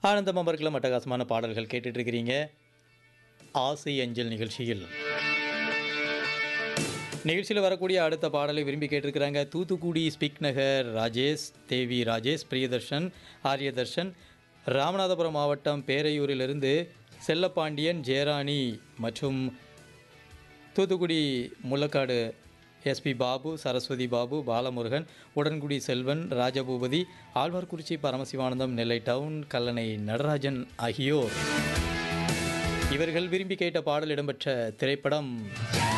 ஆனந்தம் அமர்க்கலாம் அட்டகாசமான பாடல்கள் கேட்டுட்டு இருக்கிறீங்க ஆசை அஞ்சல் நிகழ்ச்சியில் நிகழ்ச்சியில் வரக்கூடிய அடுத்த பாடலை விரும்பி கேட்டிருக்கிறாங்க தூத்துக்குடி ஸ்பிக் நகர் ராஜேஷ் தேவி ராஜேஷ் பிரியதர்ஷன் ஆரியதர்ஷன் ராமநாதபுரம் மாவட்டம் பேரையூரிலிருந்து செல்லப்பாண்டியன் ஜெயராணி மற்றும் தூத்துக்குடி முள்ளக்காடு எஸ்பி பாபு சரஸ்வதி பாபு பாலமுருகன் உடன்குடி செல்வன் ராஜபூபதி ஆழ்வார்குறிச்சி பரமசிவானந்தம் நெல்லை டவுன் கல்லணை நடராஜன் ஆகியோர் இவர்கள் விரும்பி கேட்ட பாடல் இடம்பெற்ற திரைப்படம்